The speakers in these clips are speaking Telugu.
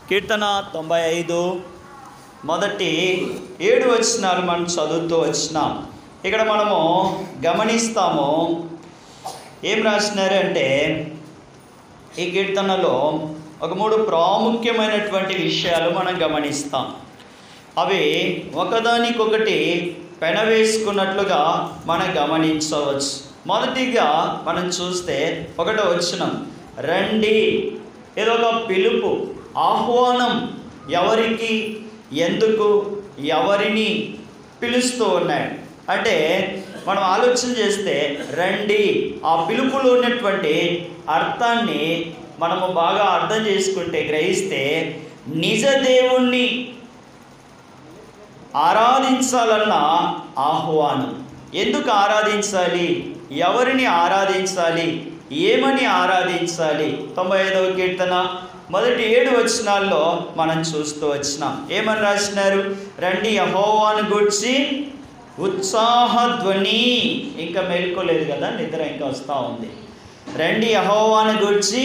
కీర్తన తొంభై ఐదు మొదటి ఏడు వచనాలు మనం చదువుతూ వచ్చినాం ఇక్కడ మనము గమనిస్తాము ఏం రాసినారు అంటే ఈ కీర్తనలో ఒక మూడు ప్రాముఖ్యమైనటువంటి విషయాలు మనం గమనిస్తాం అవి ఒకదానికొకటి పెనవేసుకున్నట్లుగా మనం గమనించవచ్చు మొదటిగా మనం చూస్తే ఒకటో వచ్చినం రండి ఏదో ఒక పిలుపు ఆహ్వానం ఎవరికి ఎందుకు ఎవరిని పిలుస్తూ ఉన్నాడు అంటే మనం ఆలోచన చేస్తే రండి ఆ పిలుపులో ఉన్నటువంటి అర్థాన్ని మనము బాగా అర్థం చేసుకుంటే గ్రహిస్తే నిజ దేవుణ్ణి ఆరాధించాలన్న ఆహ్వానం ఎందుకు ఆరాధించాలి ఎవరిని ఆరాధించాలి ఏమని ఆరాధించాలి తొంభై ఐదవ కీర్తన మొదటి ఏడు వచనాల్లో మనం చూస్తూ వచ్చినాం ఏమని రాసినారు రండి యహోవాను గుర్చి ఉత్సాహధ్వని ఇంకా మేల్కోలేదు కదా నిద్ర ఇంకా వస్తూ ఉంది రండి యహోవాను గుర్చి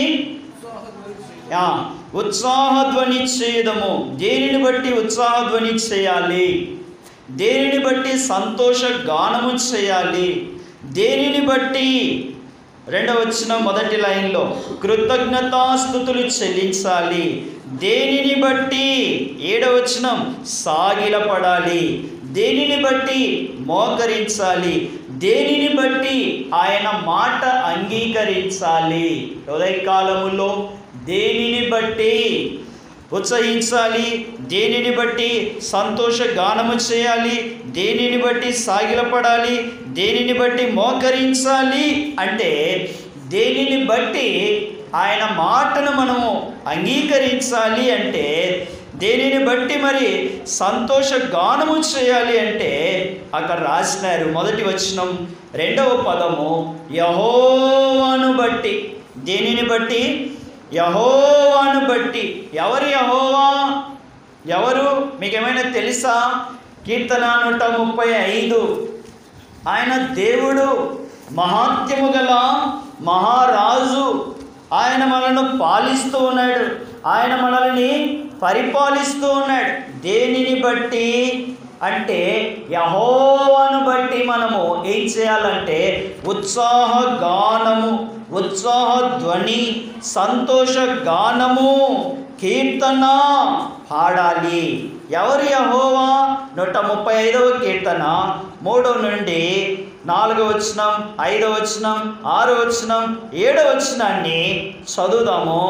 ఆ, ఉత్సాహధ్వని చేయదము దేనిని బట్టి ఉత్సాహధ్వని చేయాలి దేనిని బట్టి సంతోష గానము చేయాలి దేనిని బట్టి రెండవ వచ్చిన మొదటి లైన్లో కృతజ్ఞతాస్థుతులు చెల్లించాలి దేనిని బట్టి ఏడవ వచనం సాగిలపడాలి దేనిని బట్టి మోకరించాలి దేనిని బట్టి ఆయన మాట అంగీకరించాలి ఉదయకాలములో దేనిని బట్టి ఉత్సహించాలి దేనిని బట్టి సంతోష గానము చేయాలి దేనిని బట్టి సాగిలపడాలి దేనిని బట్టి మోకరించాలి అంటే దేనిని బట్టి ఆయన మాటను మనము అంగీకరించాలి అంటే దేనిని బట్టి మరి సంతోష గానము చేయాలి అంటే అక్కడ రాసినారు మొదటి వచనం రెండవ పదము యహోవాను బట్టి దేనిని బట్టి యహోవాను బట్టి ఎవరు యహోవా ఎవరు మీకేమైనా తెలుసా కీర్తన నూట ముప్పై ఐదు ఆయన దేవుడు మహాత్యము గల మహారాజు ఆయన మనల్ని పాలిస్తూ ఉన్నాడు ఆయన మనల్ని పరిపాలిస్తూ ఉన్నాడు దేనిని బట్టి అంటే యహోవాను బట్టి మనము ఏం చేయాలంటే ఉత్సాహ గానము ఉత్సాహ ధ్వని సంతోష గానము కీర్తన పాడాలి ఎవరు యహోవా నూట ముప్పై ఐదవ కీర్తన మూడో నుండి నాలుగో వచనం ఐదో వచనం ఆరో వచనం ఏడో వచనాన్ని చదువుదాము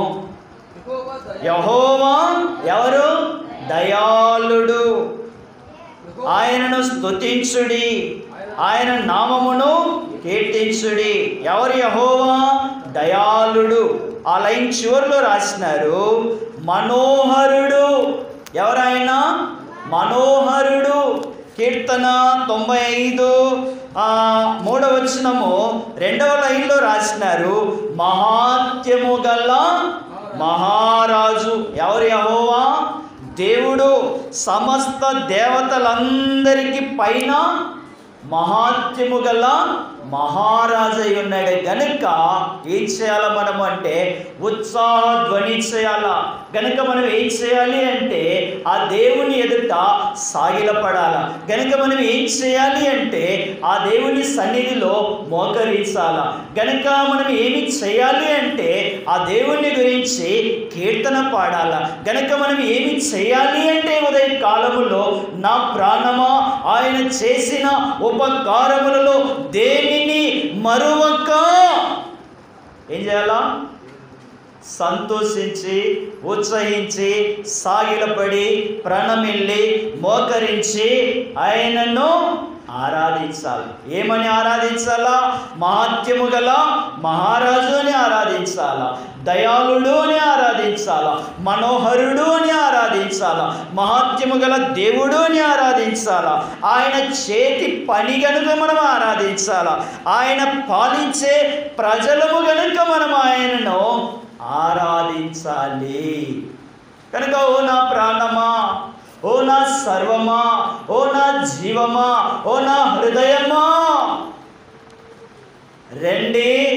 యహోవా ఎవరు దయాళుడు ఆయనను స్తుతించుడి ఆయన నామమును కీర్తించుడి ఎవరు యహోవా దయాళుడు ఆ లైన్ చివరిలో రాసినారు మనోహరుడు ఎవరైనా మనోహరుడు కీర్తన తొంభై ఐదు మూడవ వచనము రెండవ లైన్లో రాసినారు మహాత్యము గల మహారాజు ఎవరు యహోవా దేవుడు సమస్త దేవతలందరికీ పైన మహాత్యము గల మహారాజై ఉన్నాడు గనుక ఏం చేయాల మనం అంటే ఉత్సాహ ధ్వని చేయాలా గనుక మనం ఏం చేయాలి అంటే ఆ దేవుని ఎదుట సాగిలపడాల గనుక మనం ఏం చేయాలి అంటే ఆ దేవుని సన్నిధిలో మోకరించాల గనుక మనం ఏమి చేయాలి అంటే ఆ దేవుని గురించి కీర్తన పాడాల గనుక మనం ఏమి చేయాలి అంటే ఉదయ కాలములో నా ప్రాణమా ఆయన చేసిన ఉపకారములలో దేనిని మరువక ఏం చేయాలా సంతోషించి ఉత్సహించి సాగిలపడి ప్రణమిల్లి మోకరించి ఆయనను ఆరాధించాలి ఏమని ఆరాధించాలా మహాత్యము గల మహారాజు అని ఆరాధించాలా దయాళుడు అని ఆరాధించాలా మనోహరుడు అని ఆరాధించాలా మహాత్యము గల దేవుడు అని ఆరాధించాలా ఆయన చేతి పని గనుక మనం ఆరాధించాలా ఆయన పాలించే ప్రజలము గనుక మనం ఆయనను ఆరాధించాలి కనుక ఓ నా ప్రాణమా ఓ నా సర్వమా ఓ నా జీవమా ఓ నా హృదయమా రండి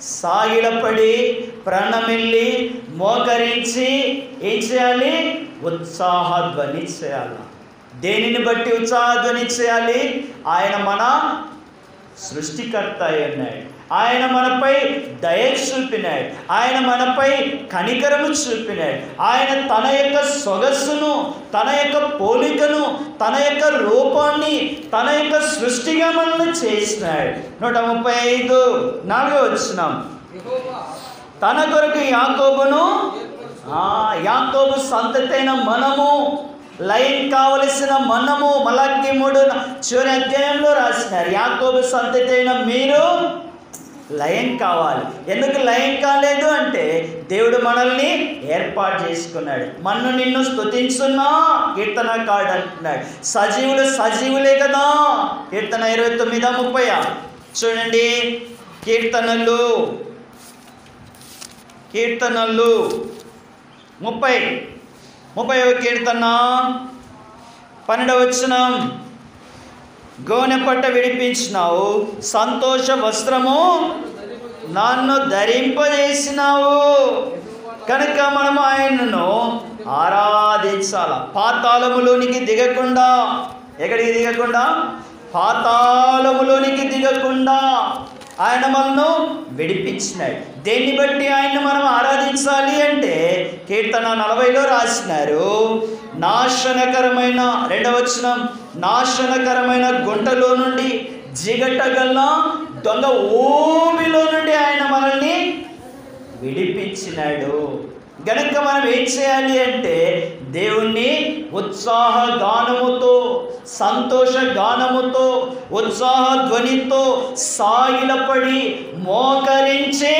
సాగిలపడి ప్రణమిల్లి మోకరించి ఏం చేయాలి ఉత్సాహధ్వని చేయాలి దేనిని బట్టి ఉత్సాహధ్వని చేయాలి ఆయన మన సృష్టికర్త అయి ఉన్నాడు ఆయన మనపై దయ చూపినాడు ఆయన మనపై కనికరము చూపినాడు ఆయన తన యొక్క సొగస్సును తన యొక్క పోలికను తన యొక్క రూపాన్ని తన యొక్క సృష్టిగా మనల్ని చేసినాడు నూట ముప్పై ఐదు నాలుగో వచ్చినాం యెహోవా తన కొరకు యాకోబును ఆ, యాకోబు సంతతైన మనము లైన్ కావలసిన మనము మలక్కి మూడు చివరి అధ్యాయంలో రాసినారు యాకోబు సంతతైన మీరు లయం కావాలి ఎందుకు లయం కాలేదు అంటే దేవుడు మనల్ని ఏర్పాటు చేసుకున్నాడు మన్ను నిన్ను స్తుతించున్నా కీర్తనకాడు అంటున్నాడు సజీవులు సజీవులే కదా కీర్తన ఇరవై తొమ్మిదా ముప్పై చూడండి కీర్తనలు కీర్తనలు ముప్పై ముప్పై కీర్తన పన్నెండవ వచనం గోనె పట్ట విడిపించినావు సంతోష వస్త్రము నన్ను ధరింపజేసినావు కనుక మనం ఆయనను ఆరాధించాల పాతాళములోనికి దిగకుండా ఎక్కడికి దిగకుండా పాతాళములోనికి దిగకుండా ఆయన మనను విడిపించినాడు దేన్ని బట్టి ఆయన్ని మనం ఆరాధించాలి అంటే కీర్తన నలభైలో రాసినారు నాశనకరమైన రెండవచనం నాశనకరమైన గుంటలో నుండి జిగటగల దొంగ ఊబిలో నుండి ఆయన మనల్ని విడిపించినాడు గనుక మనం ఏం చేయాలి అంటే దేవుణ్ణి ఉత్సాహ గానముతో సంతోష గానముతో ఉత్సాహ ధ్వనితో సాగిలపడి మోకరించి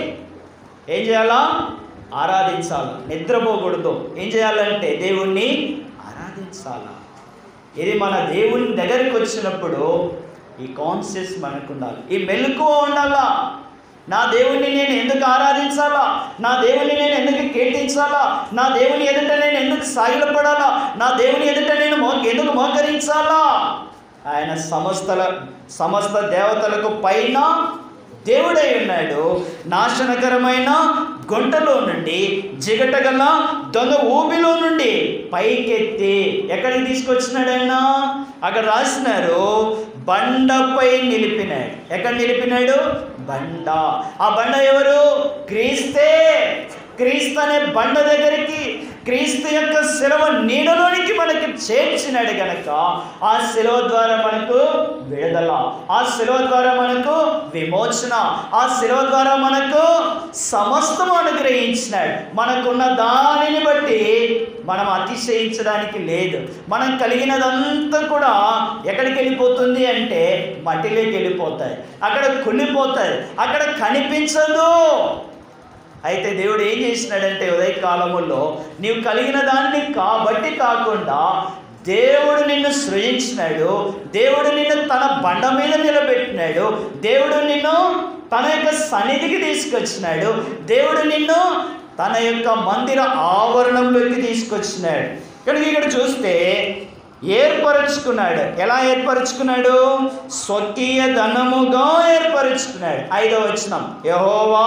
ఏం చేయాలా ఆరాధించాలి నిద్రపోకూడదు ఏం చేయాలంటే దేవుణ్ణి ఆరాధించాలా ఇది మన దేవుని దగ్గరికి వచ్చినప్పుడు ఈ కాన్షియస్ మనకు ఉండాలి ఈ మెలకువ ఉండాలా నా దేవుణ్ణి నేను ఎందుకు ఆరాధించాలా నా దేవుని నేను ఎందుకు కీర్తించాలా నా దేవుని ఎదుట నేను ఎందుకు సాగిలపడాలా నా దేవుని ఎదుట నేను మో ఎందుకు మోకరించాలా ఆయన సమస్తల సమస్త దేవతలకు పైన దేవుడై ఉన్నాడు నాశనకరమైన గుంటలో నుండి జిగటగల దొంగ ఊబిలో నుండి పైకెత్తి ఎక్కడికి తీసుకొచ్చినాడు ఆయన అక్కడ రాసినారు బండపై నిలిపినాడు ఎక్కడ నిలిపినాడు బండ ఆ బండ ఎవరు క్రీస్తే క్రీస్తు అనే బండ దగ్గరికి క్రీస్తు యొక్క శిలవ నీడలోనికి మనకి చేర్చినాడు గనక ఆ శిలవ ద్వారా మనకు విడుదల ఆ శిలవ ద్వారా మనకు విమోచన ఆ శిలవ ద్వారా మనకు సమస్తము అనుగ్రహించినాడు మనకున్న దానిని బట్టి మనం అతిశయించడానికి లేదు మనం కలిగినదంతా కూడా ఎక్కడికి వెళ్ళిపోతుంది అంటే మట్టిలోకి వెళ్ళిపోతాయి అక్కడ కుళ్ళిపోతాయి అక్కడ కనిపించదు అయితే దేవుడు ఏం చేసినాడంటే ఉదయ కాలములో నీవు కలిగిన దాన్ని కాబట్టి కాకుండా దేవుడు నిన్ను సృజించినాడు దేవుడు నిన్ను తన బండ మీద నిలబెట్టినాడు దేవుడు నిన్ను తన యొక్క సన్నిధికి తీసుకొచ్చినాడు దేవుడు నిన్ను తన యొక్క మందిర ఆవరణంలోకి తీసుకొచ్చినాడు కనుక ఇక్కడ చూస్తే ఏర్పరచుకున్నాడు ఎలా ఏర్పరచుకున్నాడు స్వకీయ ధనముగా ఏర్పరచుకున్నాడు ఐదవ వచనం యహోవా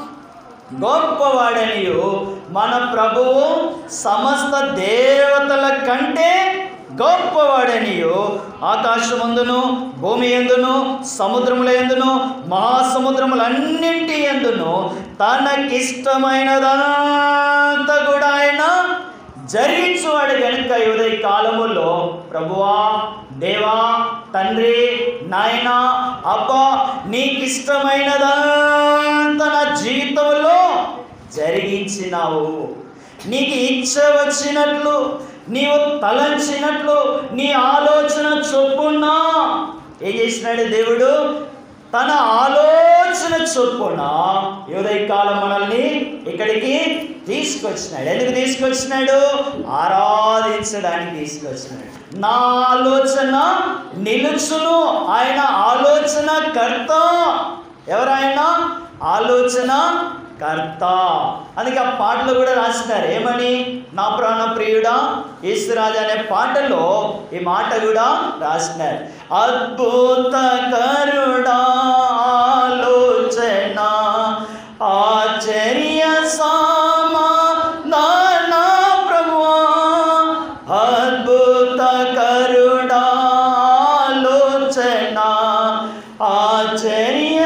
గొప్పవాడనియు మన ప్రభువు సమస్త దేవతల కంటే గొప్పవాడనియు ఆకాశమందును భూమి ఎందును సముద్రముల ఎందును మహాసముద్రములన్నింటి ఎందును తనకిష్టమైనదంతా కూడా ఆయన జరిగించువాడు గనుక ఉదయ కాలములో ప్రభువా దేవా తండ్రి నాయన అబ్బా నీకిష్టమైనదంతా నా జీవితంలో జరిగించినావు నీకు ఇచ్చ వచ్చినట్లు నీవు తలంచినట్లు నీ ఆలోచన చొప్పున ఏం చేసినాడు దేవుడు తన ఆలోచన చొప్పున ఉదయ కాలం మనల్ని ఇక్కడికి తీసుకొచ్చినాడు ఎందుకు తీసుకొచ్చినాడు ఆరాధించడానికి తీసుకొచ్చినాడు నా ఆలోచన నిలుచును ఆయన ఆలోచన కర్త ఎవరాయన ఆలోచన కర్త అందుకే ఆ పాటలు కూడా రాసినారు ఏమని నా ప్రాణ ప్రియుడా యేసురాజు అనే పాటలో ఈ మాట కూడా రాసినారు అద్భుత కరుడా ఆలోచన ఆచర్య సమాధాన ప్రభువా అద్భుత కరుణాలోచన ఆచర్య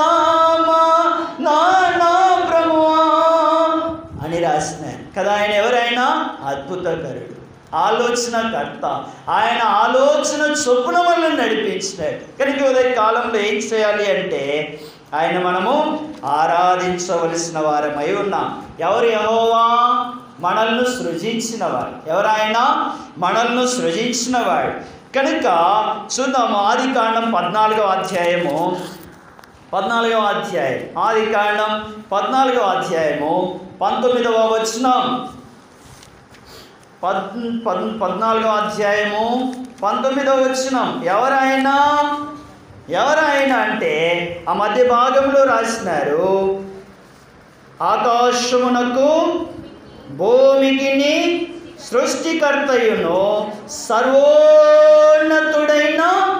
సమాధాన ప్రభువా అని రాసినారు కదా ఆయన ఎవరైనా అద్భుతకరుడు ఆలోచనకర్త ఆయన ఆలోచన చొప్పున మనల్ని నడిపించినాడు కనుక ఉదయ కాలంలో ఏం చేయాలి అంటే ఆయన మనము ఆరాధించవలసిన వారమై ఉన్నాం ఎవరు యహోవా మనల్ని సృజించినవాడు ఎవరాయన మనల్ని సృజించినవాడు కనుక చూద్దాము ఆది కాండం పద్నాలుగో అధ్యాయము పద్నాలుగవ అధ్యాయం ఆది కాండం పద్నాలుగవ అధ్యాయము పంతొమ్మిదవ వచనం పద్ పద్ పద్నాలుగవ అధ్యాయము పంతొమ్మిదవ వచనం ఎవరైనా ఎవరైనా అంటే ఆ మధ్య భాగంలో రాసినారు ఆకాశమునకు భూమికిని సృష్టికర్తయును సర్వోన్నతుడైన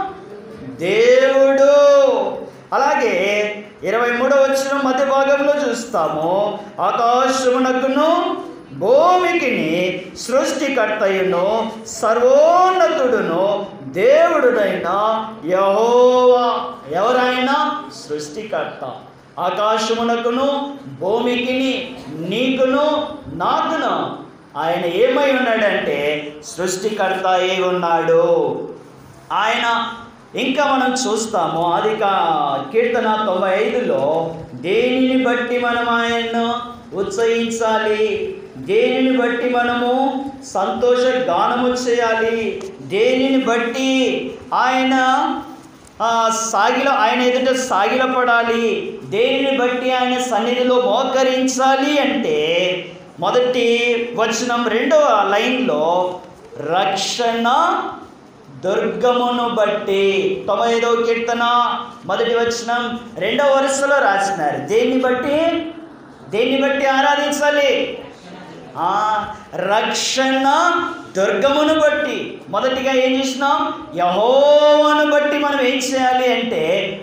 దేవుడు అలాగే ఇరవై మూడవ వచ్చిన మధ్య భాగంలో చూస్తాము ఆకాశమునకును భూమికిని సృష్టికర్తయును సర్వోన్నతుడును దేవుడునైన యహోవా ఎవరైనా సృష్టికర్త ఆకాశమునకును భూమికిని నీకును నాకును ఆయన ఏమై ఉన్నాడంటే సృష్టికర్త అయి ఉన్నాడు ఆయన ఇంకా మనం చూస్తాము అది కా- కీర్తన తొంభై ఐదులో దేనిని బట్టి మనం ఆయన్ను ఉత్సహించాలి దేనిని బట్టి మనము సంతోష గానము చేయాలి దేనిని బట్టి ఆయన ఆ, సాగిల ఆయన ఎదుట సాగిలపడాలి దేనిని బట్టి ఆయన సన్నిధిలో మోకరించాలి అంటే మొదటి వచనం రెండవ లైన్లో రక్షణ దుర్గమును బట్టి తొంభై ఐదవ కీర్తన మొదటి వచనం రెండవ వరుసలో రాసినారు దేన్ని బట్టి దేన్ని బట్టి ఆరాధించాలి ఆ రక్షణ దుర్గమును బట్టి మొదటిగా ఏం చేసినాం యహోవను బట్టి మనం ఏం చేయాలి అంటే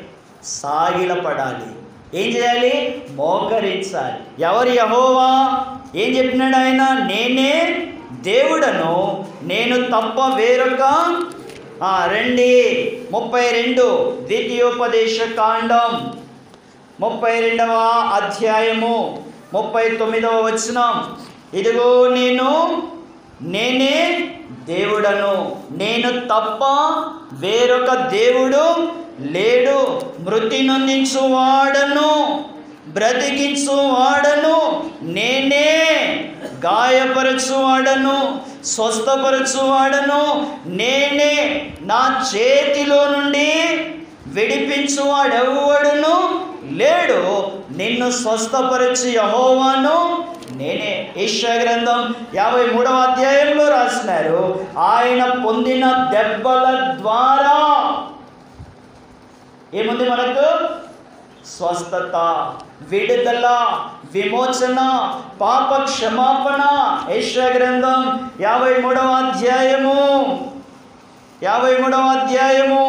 సాగిలపడాలి ఏం చేయాలి మోకరించాలి ఎవరు యహోవా ఏం చెప్పినాడు ఆయన నేనే దేవుడను నేను తప్ప వేరొక ఆ, రండి ముప్పై రెండు ద్వితీయోపదేశ కాండం ముప్పై రెండవ అధ్యాయము ముప్పై తొమ్మిదవ వచనం ఇదిగో నేను నేనే దేవుడను నేను తప్ప వేరొక దేవుడు లేడు మృతి నొందించు వాడను బ్రతికించు వాడను నేనే గాయపరచు వాడను స్వస్థపరచు వాడను నేనే నా చేతిలో నుండి విడిపించు వాడెవ్వడును లేడు నిన్ను స్వస్థపరచు యహోవాను నేనే ఈశ్వ గ్రంథం యాభై మూడవ అధ్యాయంలో రాసినారు ఆయన పొందిన దెబ్బల ద్వారా ఏముంది మనకు స్వస్థత విడుదల విమోచన పాప క్షమాపణ ఈశ్వ గ్రంథం యాభై మూడవ అధ్యాయము యాభై మూడవ అధ్యాయము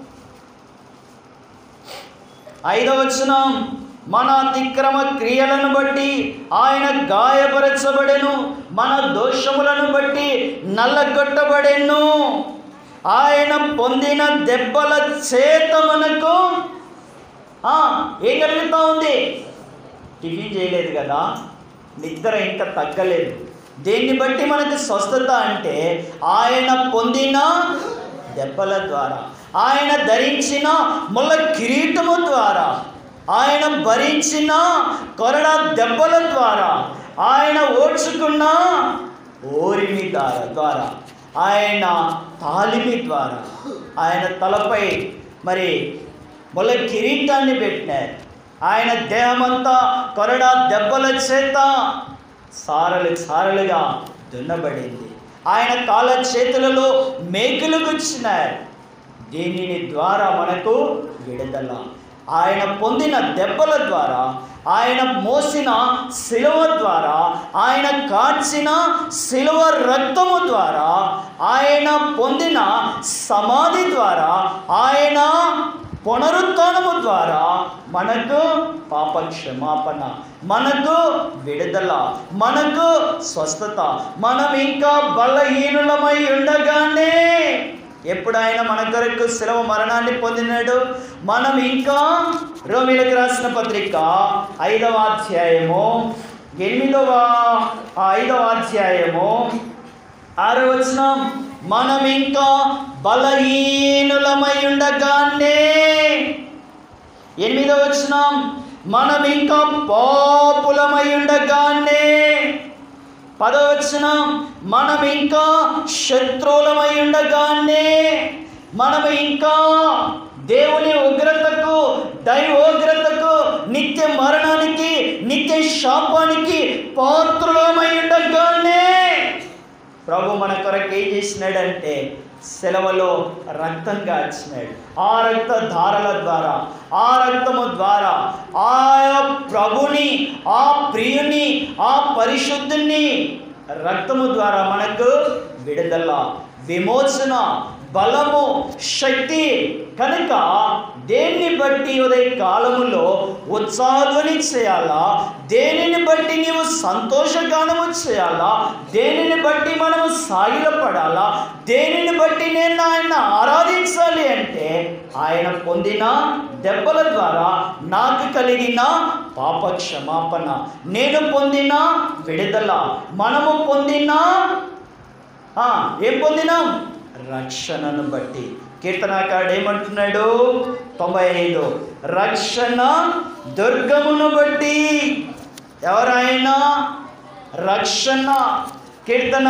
ఐదవ వచనం మన అతిక్రమ క్రియలను బట్టి ఆయన గాయపరచబడెను మన దోషములను బట్టి నల్లగొట్టబడెను ఆయన పొందిన దెబ్బల చేత మనకు ఆ, ఏం కలుగుతూ ఉంది టిఫిన్ చేయలేదు కదా నిద్ర ఇంకా తగ్గలేదు దేన్ని బట్టి మనకి స్వస్థత అంటే ఆయన పొందిన దెబ్బల ద్వారా ఆయన ధరించిన ముళ్ళ కిరీటము ద్వారా ఆయన భరించిన కొరడ దెబ్బల ద్వారా ఆయన ఓడ్చుకున్న ఓరిమి ద్వారా ద్వారా ఆయన తాలిమి ద్వారా ఆయన తలపై మరి ముళ్ళ కిరీటాన్ని పెట్టినారు ఆయన దేహమంతా కొరడా దెబ్బల చేత సారలు సారలుగా దున్నబడింది ఆయన కాళ్ళ చేతులలో మేకులు గుచ్చినారు దీనిని ద్వారా మనకు విడుదల ఆయన పొందిన దెబ్బల ద్వారా ఆయన మోసిన శిలువ ద్వారా ఆయన కాచిన శిలువ రక్తము ద్వారా ఆయన పొందిన సమాధి ద్వారా ఆయన పునరుత్నము ద్వారా మనకు పాప క్షమాపణ మనకు విడుదల మనకు స్వస్థత మనం ఇంకా బలహీనులమై ఉండగానే ఎప్పుడు ఆయన మన కొరకు శిలవ మరణాన్ని పొందినాడు మనం ఇంకా రోమిలకు రాసిన పత్రిక ఐదవ అధ్యాయము ఎనిమిదవ ఆ ఐదవ అధ్యాయము ఆరో వచనం మనం ఇంకా బలహీనులమై ఉండగానే ఎనిమిదవ వచనం మనం ఇంకా పాపులమై ఉండగానే పదవచనం మనం ఇంకా శత్రువులమై ఉండగానే మనం ఇంకా దేవుని ఉగ్రతకు దైవోగ్రతకు నిత్య మరణానికి నిత్య శాపానికి పాత్రులమై ఉండగానే ప్రభు మన కొరకు ఏం చేసినాడంటే సెలవులో రక్తం కాచినాడు ఆ రక్త ధారల ద్వారా ఆ రక్తము ద్వారా ఆ ప్రభుని ఆ ప్రియుని ఆ పరిశుద్ధుని రక్తము ద్వారా మనకు విడుదల విమోచన బలము శక్తి కనుక దేన్ని బట్టి ఉదయ కాలములో ఉత్సాహధ్వని చేయాలా దేనిని బట్టి నీవు సంతోషగానము చేయాలా దేనిని బట్టి మనము సాగిలపడాలా దేనిని బట్టి నేను ఆయన ఆరాధించాలి అంటే ఆయన పొందిన దెబ్బల ద్వారా నాకు కలిగిన పాప క్షమాపణ నేను పొందిన విడుదల మనము పొందిన ఆ, ఏం పొందినాం రక్షణను బట్టి కీర్తనాకారుడు ఏమంటున్నాడు తొంభై ఐదు రక్షణ దుర్గమును బట్టి ఎవరైనా రక్షణ కీర్తన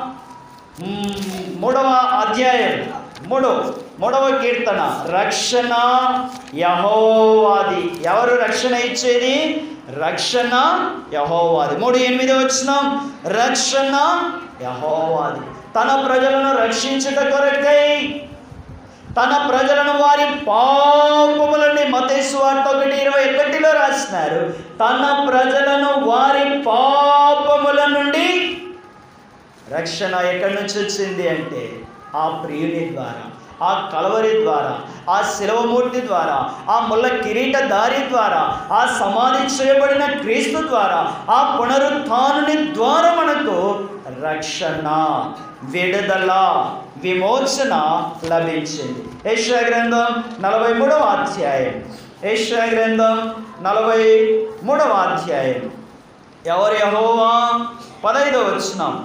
మ్, మూడవ అధ్యాయం మూడు మూడవ కీర్తన రక్షణ యహోవాది ఎవరు రక్షణ ఇచ్చేది రక్షణ యహోవాది మూడు ఎనిమిది వచ్చినాం రక్షణ యహోవాది తన ప్రజలను రక్షించుట కొరకై తన ప్రజలను వారి పాపములని మతేసు వార్త ఒకటి ఇరవై ఒకటిలో రాసినారు తన ప్రజలను వారి పాపముల నుండి రక్షణ ఎక్కడి నుంచి వచ్చింది అంటే ఆ ప్రియుని ద్వారా ఆ కలవరి ద్వారా ఆ శిలవమూర్తి ద్వారా ఆ ముళ్ళ కిరీట దారి ద్వారా ఆ సమాధి చేయబడిన క్రీస్తు ద్వారా ఆ పునరుత్థానుని ద్వారా మనకు రక్షణ విడుదల విమోచన లభించింది యెషయా గ్రంథం నలభై మూడవ అధ్యాయం యెషయా గ్రంథం నలభై మూడవ అధ్యాయం ఎవరు యహోవా పదైదో వచ్చినాం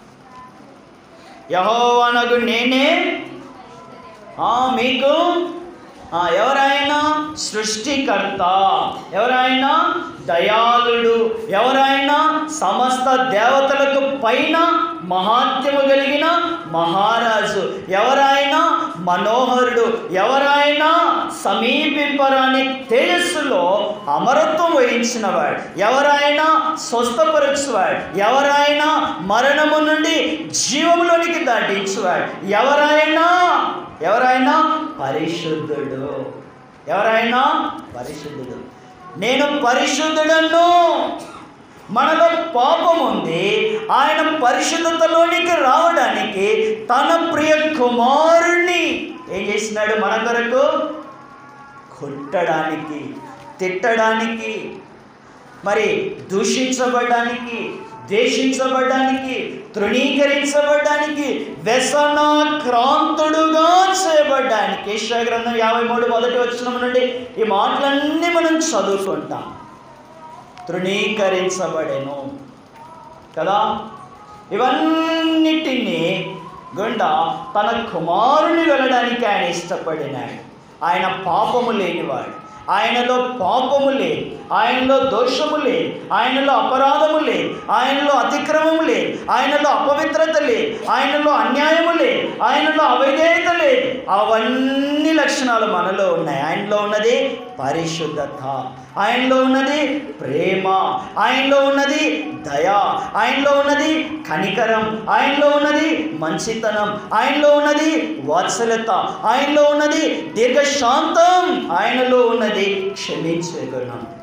యహోవానకు నేనే ఆ, మీకు ఆ, ఎవరైనా సృష్టికర్త ఎవరైనా దయాళుడు ఎవరైనా సమస్త దేవతలకు పైన మహాత్యము కలిగిన మహారాజు ఎవరైనా మనోహరుడు ఎవరైనా సమీపింపరాని తేజస్సులో అమరత్వం వహించినవాడు ఎవరైనా స్వస్థపరచువాడు ఎవరైనా మరణము నుండి జీవములోనికి దాటించువాడు ఎవరైనా ఎవరైనా పరిశుద్ధుడు ఎవరైనా పరిశుద్ధుడు నేను పరిశుద్ధుడను మనలో పాపం ఉంది ఆయన పరిశుద్ధతలోనికి రావడానికి తన ప్రియ కుమారుణ్ణి ఏం చేసినాడు మన కొరకు కొట్టడానికి తిట్టడానికి మరి దూషించబడడానికి ద్వేషించబడడానికి తృణీకరించబడడానికి వ్యసనాక్రాంతుడుగా చేయబడ్డానికి యెషయా గ్రంథం యాభై మూడు మొదటి వచ్చిన నుండి ఈ మాటలన్నీ మనం చదువుకుంటాం తృణీకరించబడెను కదా ఇవన్నిటినీ గుండా తన కుమారుని వెళ్ళడానికి ఆయన ఇష్టపడినాడు ఆయన పాపము లేనివాడు ఆయనలో పాపము లేదు ఆయనలో దోషము లేదు ఆయనలో అపరాధము లేదు ఆయనలో అతిక్రమము లేదు ఆయనలో అపవిత్రత లేదు ఆయనలో అన్యాయము లేదు ఆయనలో అవిధేయత లేదు అవన్నీ లక్షణాలు మనలో ఉన్నాయి ఆయనలో ఉన్నది పరిశుద్ధత ఆయనలో ఉన్నది ప్రేమ ఆయనలో ఉన్నది దయ ఆయనలో ఉన్నది కనికరం ఆయనలో ఉన్నది మంచితనం ఆయనలో ఉన్నది వాత్సల్యత ఆయనలో ఉన్నది దీర్ఘశాంతం ఆయనలో ఉన్నది క్షమించే గుణం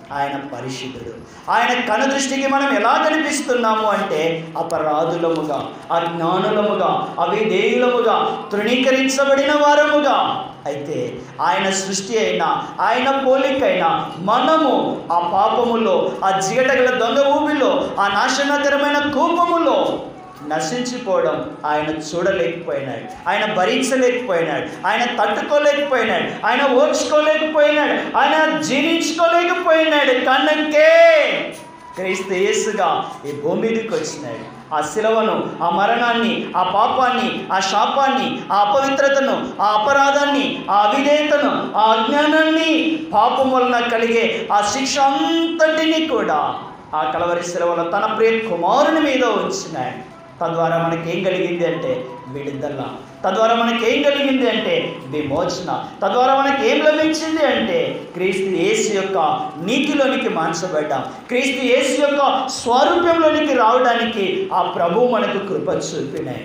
ఆయన పరిశుద్ధుడు ఆయన కనుదృష్టికి మనం ఎలా కనిపిస్తున్నాము అంటే అపరాధులముగా అజ్ఞానులముగా అవిధేయులముగా తృణీకరించబడిన వారముగా అయితే ఆయన సృష్టి అయినా ఆయన పోలికైనా మనము ఆ పాపములో ఆ జిగటగల దొంగ ఊబిలో ఆ నాశనకరమైన కూపములో నశించిపోవడం ఆయన చూడలేకపోయినాడు ఆయన భరించలేకపోయినాడు ఆయన తట్టుకోలేకపోయినాడు ఆయన ఓర్చుకోలేకపోయినాడు ఆయన జీర్ణించుకోలేకపోయినాడు కనుకే క్రీస్తు యేసుగా ఈ భూమి మీదకి వచ్చినాడు ఆ శిలవను ఆ మరణాన్ని ఆ పాపాన్ని ఆ శాపాన్ని ఆ అపవిత్రతను ఆ అపరాధాన్ని ఆ అవిధేయతను ఆ అజ్ఞానాన్ని పాపం వలన కలిగే ఆ శిక్ష అంతటినీ కూడా ఆ కలవరి శిలవలో తన ప్రియ కుమారుని మీద ఉంచినాడు తద్వారా మనకేం కలిగింది అంటే విడుదల తద్వారా మనకేం కలిగింది అంటే విమోచన తద్వారా మనకి ఏం లభించింది అంటే క్రీస్తు యేసు యొక్క నీతిలోనికి మార్చబడ్డాం క్రీస్తు యేసు యొక్క స్వరూపంలోనికి రావడానికి ఆ ప్రభు మనకు కృప చూపినాయి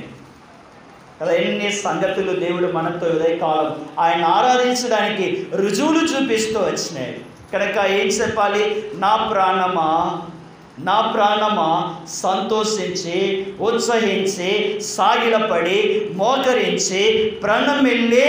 కదా ఎన్ని సంగతులు దేవుడు మనతో ఉదయకాలం ఆయన ఆరాధించడానికి రుజువులు చూపిస్తూ వచ్చినాడు కనుక ఏం చెప్పాలి నా ప్రాణమా నా ప్రాణమా సంతోషించి ఉత్సహించి సాగిలపడి మోకరించి ప్రణమిల్లే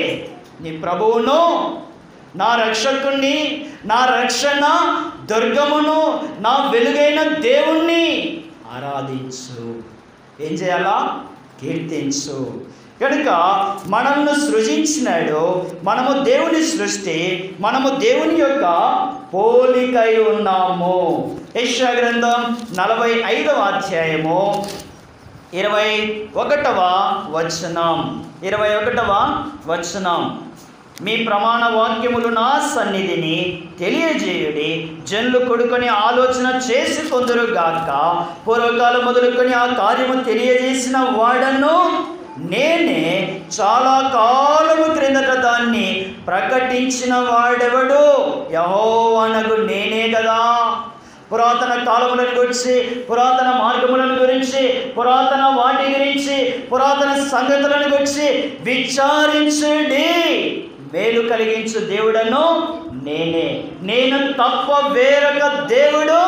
నీ ప్రభువును నా రక్షకుణ్ణి నా రక్షణ దుర్గమును నా వెలుగైన దేవుణ్ణి ఆరాధించు ఏం చేయాలా కీర్తించు కనుక మనల్ని సృజించినాడు మనము దేవుని సృష్టి మనము దేవుని యొక్క పోలికై ఉన్నాము యెషయా గ్రంథం నలభై ఐదవ అధ్యాయము ఇరవై ఒకటవ వచనం ఇరవై ఒకటవ వచనం మీ ప్రమాణ వాక్యములు నా సన్నిధిని తెలియజేయుడి జనులు కొడుకొని ఆలోచన చేసి కొందరు గాక పూర్వకాలం మొదలుకొని ఆ కార్యము తెలియజేసిన వాడను నేనే చాలా కాలము క్రిందట దాన్ని ప్రకటించిన వాడెవడు యహోవనగు నేనే కదా పురాతన కాలములను గురించి పురాతన మార్గములను గురించి పురాతన వాటి గురించి పురాతన సంగతులను గురించి విచారించుడి మేలు కలిగించు దేవుడను నేనే నేను తప్ప వేరొక దేవుడు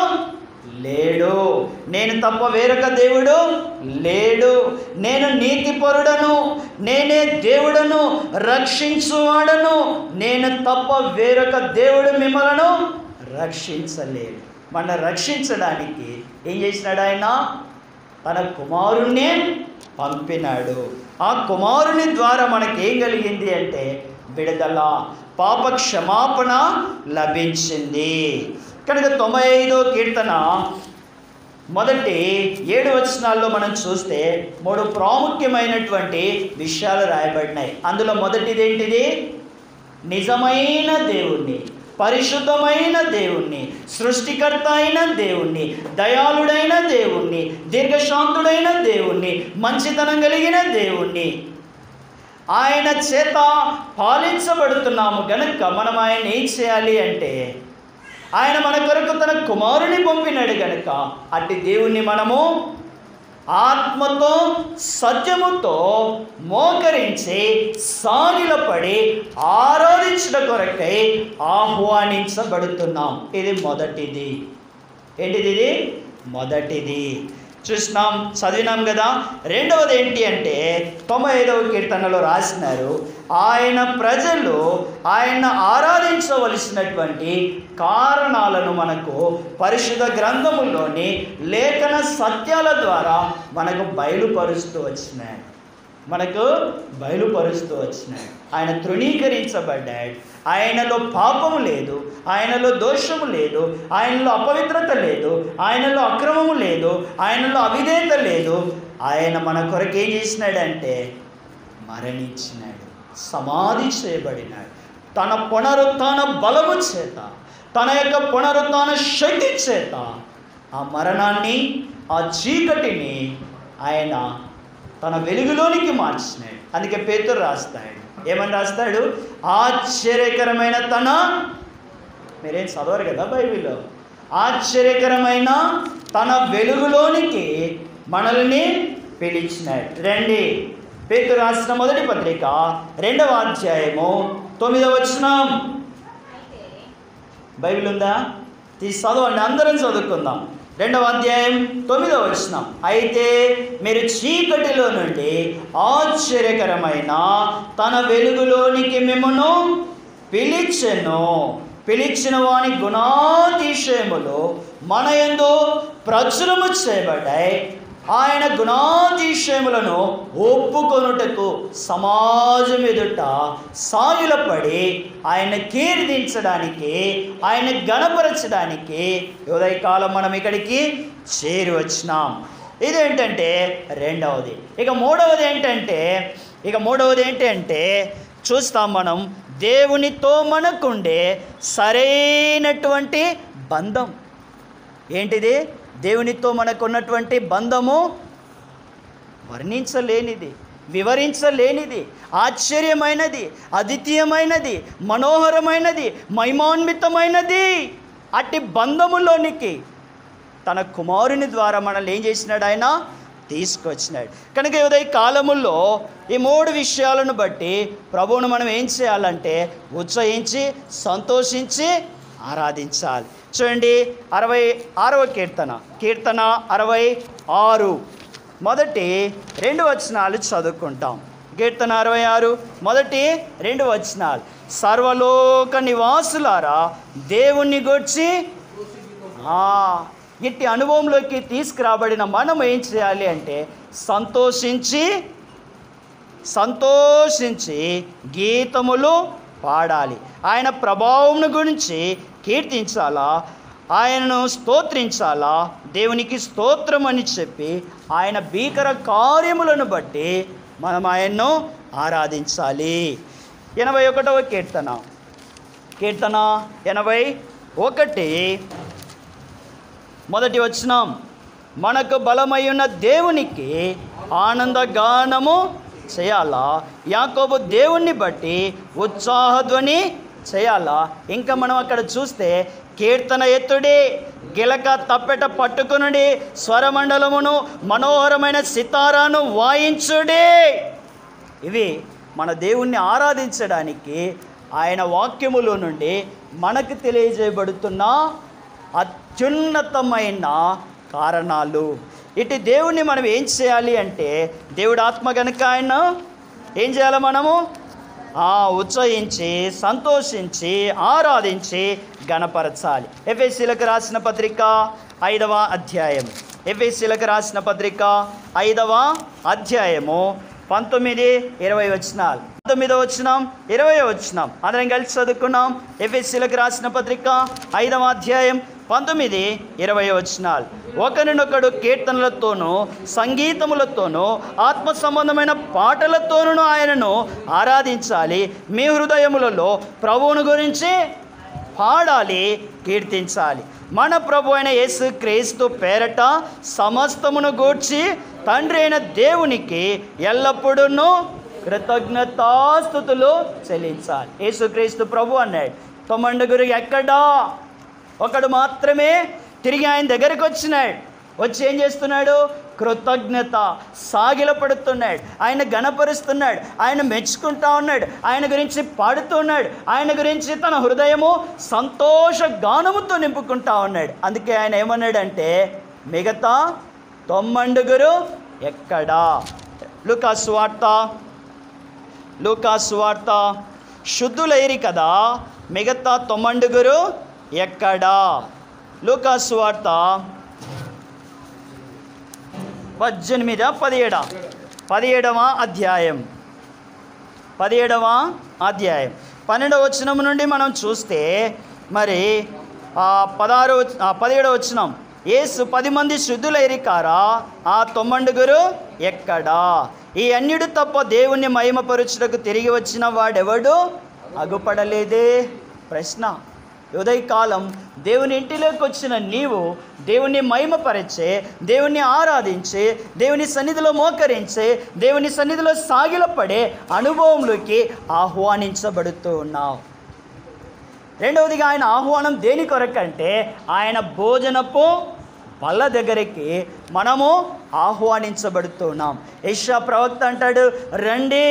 లేడు నేను తప్ప వేరొక దేవుడు లేడు నేను నీతిపరుడను నేనే దేవుడను రక్షించువాడను నేను తప్ప వేరొక దేవుడు మిమ్మలను రక్షించలేడు మన రక్షించడానికి ఏం చేసినాడు ఆయన తన కుమారుణ్ణి పంపినాడు ఆ కుమారుని ద్వారా మనకేం కలిగింది అంటే విడుదల పాప క్షమాపణ లభించింది కనుక తొంభై ఐదో కీర్తన మొదటి ఏడు వచనాల్లో మనం చూస్తే మూడు ప్రాముఖ్యమైనటువంటి విషయాలు రాయబడినాయి అందులో మొదటిది ఏంటిది నిజమైన దేవుణ్ణి పరిశుద్ధమైన దేవుణ్ణి సృష్టికర్త అయిన దేవుణ్ణి దయాళుడైన దేవుణ్ణి దీర్ఘశాంతుడైన దేవుణ్ణి మంచితనం కలిగిన దేవుణ్ణి ఆయన చేత పాలించబడుతున్నాము గనుక మనం ఆయన ఏం చేయాలి అంటే ఆయన మన కొరకు తన కుమారుని పంపినాడు గనుక అట్టి దేవుణ్ణి మనము ఆత్మతో సత్యముతో మోకరించి సాగిలపడి ఆరాధించడ కొరకై ఆహ్వానించబడుతున్నాం ఇది మొదటిది ఏంటిది ఇది మొదటిది చూసినాం చదివినాం కదా రెండవది ఏంటి అంటే తొంభై ఐదవ కీర్తనలో రాసినారు ఆయన ప్రజలు ఆయన ఆరాధించవలసినటువంటి కారణాలను మనకు పరిశుద్ధ గ్రంథములోని లేఖన సత్యాల ద్వారా మనకు బయలుపరుస్తూ వచ్చినాయి మనకు బయలుపరుస్తూ వచ్చినాడు ఆయన తృణీకరించబడ్డాడు ఆయనలో పాపము లేదు ఆయనలో దోషము లేదు ఆయనలో అపవిత్రత లేదు ఆయనలో అక్రమము లేదు ఆయనలో అవిధేయత లేదు ఆయన మన కొరకు ఏం చేసినాడంటే మరణించినాడు సమాధి చేయబడినాడు తన పునరుత్థాన బలము చేత తన యొక్క పునరుత్థాన శక్తి చేత ఆ మరణాన్ని ఆ చీకటిని ఆయన తన వెలుగులోనికి మార్చినాడు అందుకే పేతురు రాస్తాడు ఏమని రాస్తాడు ఆశ్చర్యకరమైన తన మీరేం చదవరు కదా బైబిల్లో ఆశ్చర్యకరమైన తన వెలుగులోనికి మనల్ని పిలిచినాడు రండి పేతురు రాసిన మొదటి పత్రిక రెండవ అధ్యాయము తొమ్మిదవ వచనం బైబిల్ ఉందా తీసి చదవండి అందరం చదువుకుందాం రెండవ అధ్యాయం తొమ్మిదవ వచనం అయితే మీరు చీకటిలో నుండి ఆశ్చర్యకరమైన తన వెలుగులోనికి మిమ్మను పిలిచెను పిలిచిన వాని గుణాతిశయములు మన యందు ప్రచురము చేయబడ్డాయి ఆయన గుణాతిశయములను ఒప్పుకొనుటకు సమాజం ఎదుట సాయులపడి ఆయన కీర్తించడానికి ఆయన గణపరచడానికి ఉదయకాలం మనం ఇక్కడికి చేరి వచ్చినాం ఇదేంటంటే రెండవది ఇక మూడవది ఏంటంటే ఇక మూడవది ఏంటంటే చూస్తాం మనం దేవునితో మనకుండే సరైనటువంటి బంధం ఏంటిది దేవునితో మనకున్నటువంటి బంధము వర్ణించలేనిది వివరించలేనిది ఆశ్చర్యమైనది అద్వితీయమైనది మనోహరమైనది మహిమాన్వితమైనది అట్టి బంధములోనికి తన కుమారుని ద్వారా మనల్ని ఏం చేసినాడు ఆయన తీసుకొచ్చినాడు కనుక ఉదయ కాలముల్లో ఈ మూడు విషయాలను బట్టి ప్రభువును మనం ఏం చేయాలంటే ఉత్సహించి సంతోషించి ఆరాధించాలి చూడండి అరవై ఆరవ కీర్తన కీర్తన అరవై ఆరు మొదటి రెండు వచనాలు చదువుకుంటాం కీర్తన అరవై ఆరు మొదటి రెండు వచనాలు సర్వలోక నివాసులారా దేవుణ్ణి గొచ్చి ఆ, ఇట్టి అనుభవంలోకి తీసుకురాబడిన మనం ఏం చేయాలి అంటే సంతోషించి సంతోషించి గీతములు పాడాలి ఆయన ప్రభావం గురించి కీర్తించాలా ఆయనను స్తోత్రించాలా దేవునికి స్తోత్రం అని చెప్పి ఆయన భీకర కార్యములను బట్టి మనం ఆయన్ను ఆరాధించాలి ఎనభై ఒకటవ కీర్తన కీర్తన ఎనభై ఒకటి మొదటి వచ్చినాం మనకు బలమయ్యున్న దేవునికి ఆనందగానము చేయాలా యాకోబు దేవుణ్ణి బట్టి ఉత్సాహధ్వని చేయాలా ఇంకా మనం అక్కడ చూస్తే కీర్తన ఎత్తుడి గిలక తప్పెట పట్టుకునుడి స్వరమండలమును మనోహరమైన సితారాను వాయించుడి ఇవి మన దేవుణ్ణి ఆరాధించడానికి ఆయన వాక్యములో నుండి మనకు తెలియజేయబడుతున్న అత్యున్నతమైన కారణాలు ఇటు దేవుణ్ణి మనం ఏం చేయాలి అంటే దేవుడు ఆత్మ కనుక ఆయన ఏం చేయాలి మనము ఆ, ఉత్సహించి సంతోషించి ఆరాధించి గణపరచాలి ఎఫ్ఎస్సీలకు రాసిన పత్రిక ఐదవ అధ్యాయం ఎఫ్ఎస్సీలకు రాసిన పత్రిక ఐదవ అధ్యాయము పంతొమ్మిది ఇరవై వచనాలు పంతొమ్మిదో వచ్చినాం ఇరవై వచ్చినాం అందరం కలిసి చదువుకున్నాం ఎఫ్ఎస్సీలకు రాసిన పత్రిక ఐదవ అధ్యాయం పంతొమ్మిది ఇరవై వచనాలు ఒకరినొకడు కీర్తనలతోనూ సంగీతములతోనూ ఆత్మ సంబంధమైన పాటలతోనూ ఆయనను ఆరాధించాలి మీ హృదయములలో ప్రభువును గురించి పాడాలి కీర్తించాలి మన ప్రభు అయిన యేసు క్రీస్తు పేరట సమస్తమును గూర్చి తండ్రి అయిన దేవునికి ఎల్లప్పుడూ కృతజ్ఞతాస్థుతులు చెల్లించాలి యేసుక్రీస్తు ప్రభు అన్నాడు తొమ్మండుగురు ఎక్కడా ఒకడు మాత్రమే తిరిగి ఆయన దగ్గరికి వచ్చినాడు వచ్చి ఏం చేస్తున్నాడు కృతజ్ఞత సాగిలపడుతున్నాడు ఆయన గణపరుస్తున్నాడు ఆయన మెచ్చుకుంటా ఉన్నాడు ఆయన గురించి పాడుతున్నాడు ఆయన గురించి తన హృదయము సంతోష గానముతో నింపుకుంటా ఉన్నాడు అందుకే ఆయన ఏమన్నాడంటే మిగతా తొమ్మండుగురు ఎక్కడా లుకాసు వార్త లూకాసు వార్త శుద్ధులైరి కదా మిగతా తొమ్మండుగురు ఎక్కడా లూకాసు వార్త పద్దెనిమిద పదిహేడ పదిహేడవ అధ్యాయం పదిహేడవ అధ్యాయం పన్నెండవ వచనం నుండి మనం చూస్తే మరి ఆ పదహారు వచ- ఆ పదిహేడవ వచనం యేసు పది మంది శుద్ధులైరి కారా ఆ తొమ్మండుగురు ఎక్కడా ఈ అన్యుడు తప్ప దేవుణ్ణి మహిమపరుచుటకు తిరిగి వచ్చిన వాడెవడు అగుపడలేదే ప్రశ్న ఉదయకాలం దేవుని ఇంటిలోకి వచ్చిన నీవు దేవుని మహిమపరిచే దేవుణ్ణి ఆరాధించే దేవుని సన్నిధిలో మోకరించే దేవుని సన్నిధిలో సాగిలపడే అనుభవంలోకి ఆహ్వానించబడుతూ ఉన్నావు రెండవదిగా ఆయన ఆహ్వానం దేని కొరకంటే ఆయన భోజనపు పళ్ళ దగ్గరికి మనము ఆహ్వానించబడుతున్నాం యెషయా ప్రవక్త అంటాడు రండి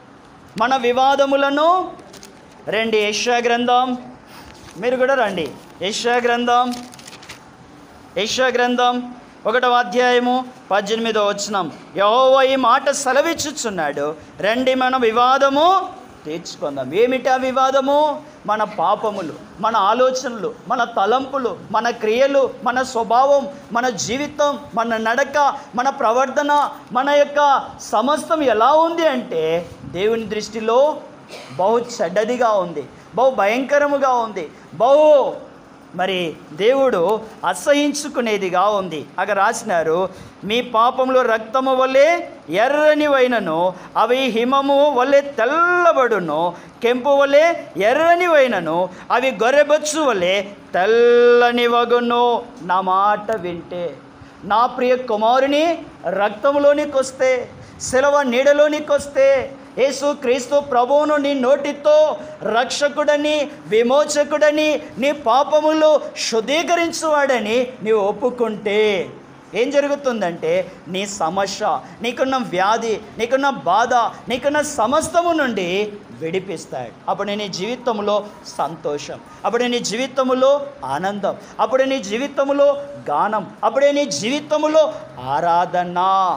మన వివాదములను రండి యెషయా గ్రంథం మీరు కూడా రండి యెషయా గ్రంథం యెషయా గ్రంథం ఒకటవ అధ్యాయము పద్దెనిమిదో వచనం యహోవా ఈ మాట సెలవిచ్చుచున్నాడు రండి మన వివాదము తీర్చుకుందాం ఏమిటా వివాదము మన పాపములు మన ఆలోచనలు మన తలంపులు మన క్రియలు మన స్వభావం మన జీవితం మన నడక మన ప్రవర్తన మన యొక్క సమస్తం ఎలా ఉంది అంటే దేవుని దృష్టిలో బహు చెడ్డదిగా ఉంది బహు భయంకరముగా ఉంది బహు మరి దేవుడు అసహించుకునేదిగా ఉంది అక్కడ రాసినారు మీ పాపములు రక్తము వల్లే ఎర్రని వైనను అవి హిమము వల్లే తెల్లబడును కెంపు వల్లే ఎర్రని వైనను అవి గొర్రెబొచ్చు వల్లే తెల్లని వగును నా మాట వింటే నా ప్రియ కుమారుని రక్తంలోనికి వస్తే సెలవ నీడలోనికి వస్తే యేసు క్రీస్తు ప్రభువును నీ నోటితో రక్షకుడని విమోచకుడని నీ పాపములు శుద్ధీకరించువాడని నీవు ఒప్పుకుంటే ఏం జరుగుతుందంటే నీ సమస్య నీకున్న వ్యాధి నీకున్న బాధ నీకున్న సమస్తము నుండి విడిపిస్తాడు అప్పుడు నీ జీవితంలో సంతోషం అప్పుడు నీ జీవితంలో ఆనందం అప్పుడు నీ జీవితంలో గానం అప్పుడే నీ జీవితంలో ఆరాధన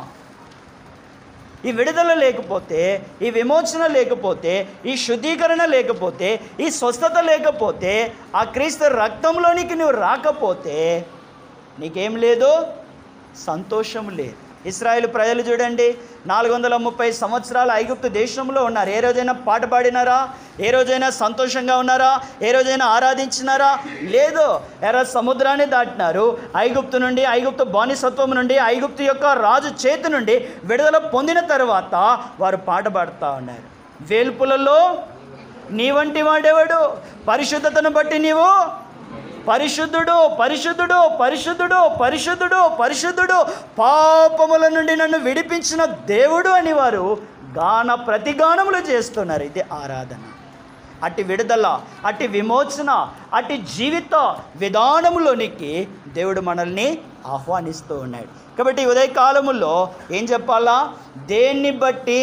ఈ విడుదల లేకపోతే ఈ విమోచన లేకపోతే ఈ శుద్ధీకరణ లేకపోతే ఈ స్వస్థత లేకపోతే ఆ క్రీస్తు రక్తంలోనికి నువ్వు రాకపోతే నీకేం లేదు సంతోషం లేదు ఇస్రాయేల్ ప్రజలు చూడండి నాలుగు వందల ముప్పై సంవత్సరాలు ఐగుప్తు దేశంలో ఉన్నారు ఏ రోజైనా పాట పాడినారా ఏ రోజైనా సంతోషంగా ఉన్నారా ఏ రోజైనా ఆరాధించినారా లేదు ఎర్ర సముద్రాన్ని దాటినారు ఐగుప్తు నుండి ఐగుప్తు బానిసత్వం నుండి ఐగుప్తు యొక్క రాజు చేతి నుండి విడుదల పొందిన తర్వాత వారు పాట పాడుతూ ఉన్నారు వేల్పులలో నీ వంటి వాడెవడు పరిశుద్ధతను బట్టి నీవు పరిశుద్ధుడు పరిశుద్ధుడు పరిశుద్ధుడు పరిశుద్ధుడు పరిశుద్ధుడు పాపముల నుండి నన్ను విడిపించిన దేవుడు అని వారు గాన ప్రతిగానములు చేస్తున్నారు ఇది ఆరాధన అట్టి విడుదల అట్టి విమోచన అట్టి జీవిత విధానములోనికి దేవుడు మనల్ని ఆహ్వానిస్తూ ఉన్నాడు కాబట్టి ఈ ఉదయకాలములో ఏం చెప్పాలా దేన్ని బట్టి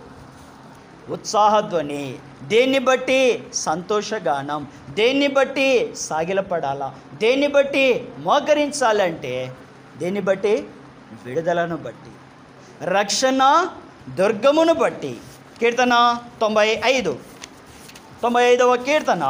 ఉత్సాహధ్వని దేన్ని బట్టి సంతోషగానం దేన్ని బట్టి సాగిలపడాలా దేన్ని బట్టి మోకరించాలంటే దేన్ని బట్టి విడుదలను బట్టి రక్షణ దుర్గమును బట్టి కీర్తన తొంభై ఐదు తొంభై ఐదవ కీర్తన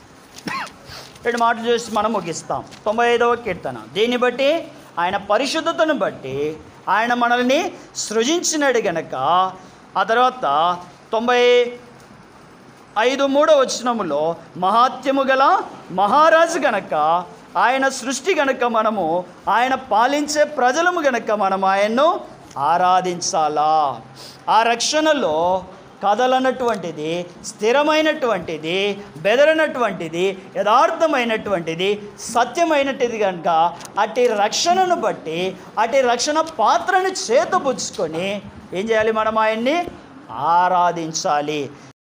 రెండు మాటలు చూసి మనం ముగిస్తాం తొంభై ఐదవ కీర్తన దీన్ని బట్టి ఆయన పరిశుద్ధతను బట్టి ఆయన మనల్ని సృజించినాడు గనక ఆ తర్వాత తొంభై ఐదు మూడో వచనములో మహాత్యము గల మహారాజు గనక ఆయన సృష్టి గనక మనము ఆయన పాలించే ప్రజలము గనక మనం ఆయన్ను ఆరాధించాలా ఆ రక్షణలో కదలనటువంటిది స్థిరమైనటువంటిది బెదరనటువంటిది యథార్థమైనటువంటిది సత్యమైనటిది కనుక అటు రక్షణను బట్టి అటు రక్షణ పాత్రను చేతపుచ్చుకొని ఏం చేయాలి మనం ఆయన్ని ఆరాధించాలి